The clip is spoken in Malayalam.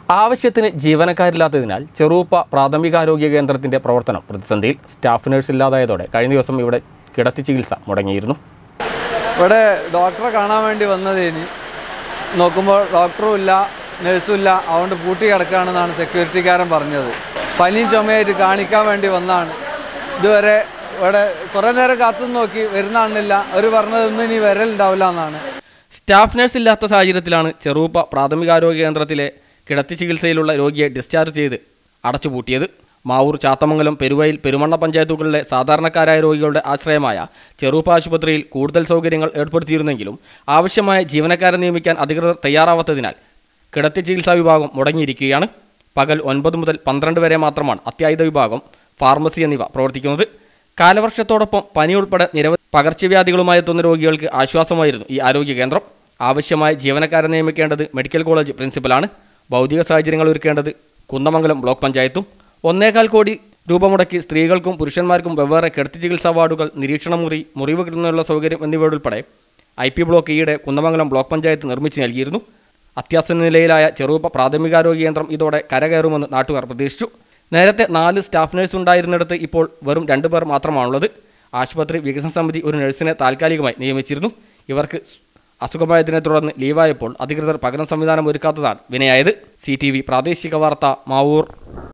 ആവശ്യത്തിന് ജീവനക്കാരില്ലാത്തതിനാൽ ചെറുപ്പ പ്രാഥമികാരോഗ്യ കേന്ദ്രത്തിന്റെ പ്രവർത്തനം പ്രതിസന്ധിയിൽ സ്റ്റാഫ് നഴ്സ് ഇല്ലാതായതോടെ കഴിഞ്ഞ ദിവസം ഇവിടെ കിടത്തി ചികിത്സ മുടങ്ങിയിരുന്നു ഇവിടെ ഡോക്ടറെ കാണാൻ വേണ്ടി വന്നതേനി നോക്കുമ്പോൾ ഡോക്ടറും ഇല്ല നഴ്സും ഇല്ല അതുകൊണ്ട് പൂട്ടി കിടക്കുകയാണെന്നാണ് സെക്യൂരിറ്റിക്കാരൻ പറഞ്ഞത് പനിയും ചുമയായിട്ട് കാണിക്കാൻ വേണ്ടി വന്നതാണ് ഇതുവരെ ഇവിടെ കുറേ നേരം കാത്തു നോക്കി വരുന്നാണില്ല അവർ പറഞ്ഞത് ഇന്ന് ഇനി വരലുണ്ടാവില്ല എന്നാണ് സ്റ്റാഫ് നഴ്സ് ഇല്ലാത്ത സാഹചര്യത്തിലാണ് ചെറുപ്പ പ്രാഥമികാരോഗ്യ കേന്ദ്രത്തിലെ കിടത്തി ചികിത്സയിലുള്ള രോഗിയെ ഡിസ്ചാർജ് ചെയ്ത് അടച്ചുപൂട്ടിയത് മാവൂർ ചാത്തമംഗലം പെരുവയിൽ പെരുമണ്ണ പഞ്ചായത്തുകളിലെ സാധാരണക്കാരായ രോഗികളുടെ ആശ്രയമായ ചെറുപ്പ ആശുപത്രിയിൽ കൂടുതൽ സൗകര്യങ്ങൾ ഏർപ്പെടുത്തിയിരുന്നെങ്കിലും ആവശ്യമായ ജീവനക്കാരെ നിയമിക്കാൻ അധികൃതർ തയ്യാറാവാത്തതിനാൽ കിടത്തി ചികിത്സാ വിഭാഗം മുടങ്ങിയിരിക്കുകയാണ് പകൽ ഒൻപത് മുതൽ പന്ത്രണ്ട് വരെ മാത്രമാണ് അത്യാഹിത വിഭാഗം ഫാർമസി എന്നിവ പ്രവർത്തിക്കുന്നത് കാലവർഷത്തോടൊപ്പം പനി ഉൾപ്പെടെ നിരവധി പകർച്ചവ്യാധികളുമായി എത്തുന്ന രോഗികൾക്ക് ആശ്വാസമായിരുന്നു ഈ ആരോഗ്യ കേന്ദ്രം ആവശ്യമായ ജീവനക്കാരെ നിയമിക്കേണ്ടത് മെഡിക്കൽ കോളേജ് പ്രിൻസിപ്പലാണ് ഭൗതിക സാഹചര്യങ്ങൾ ഒരുക്കേണ്ടത് കുന്നമംഗലം ബ്ലോക്ക് പഞ്ചായത്തും ഒന്നേകാൽ കോടി രൂപ മുടക്കി സ്ത്രീകൾക്കും പുരുഷന്മാർക്കും വെവ്വേറെ കിടത്തി ചികിത്സാ വാർഡുകൾ നിരീക്ഷണ മുറി മുറിവ് കിട്ടുന്നതിനുള്ള സൗകര്യം എന്നിവയുൾപ്പെടെ ഐ പി ബ്ലോക്ക് ഈയിടെ കുന്നമംഗലം ബ്ലോക്ക് പഞ്ചായത്ത് നിർമ്മിച്ചു നൽകിയിരുന്നു അത്യാസന്ന നിലയിലായ ചെറുപ്പ പ്രാഥമികാരോഗ്യ കേന്ദ്രം ഇതോടെ കരകയറുമെന്ന് നാട്ടുകാർ പ്രതീക്ഷിച്ചു നേരത്തെ നാല് സ്റ്റാഫ് നഴ്സ് ഉണ്ടായിരുന്നിടത്ത് ഇപ്പോൾ വെറും രണ്ടു പേർ മാത്രമാണുള്ളത് ആശുപത്രി വികസന സമിതി ഒരു നഴ്സിനെ താൽക്കാലികമായി നിയമിച്ചിരുന്നു ഇവർക്ക് അസുഖമായതിനെ തുടർന്ന് ലീവായപ്പോൾ അധികൃതർ പകരം സംവിധാനം ഒരുക്കാത്തതാണ് വിനയായത് സി പ്രാദേശിക വാർത്ത മാവൂർ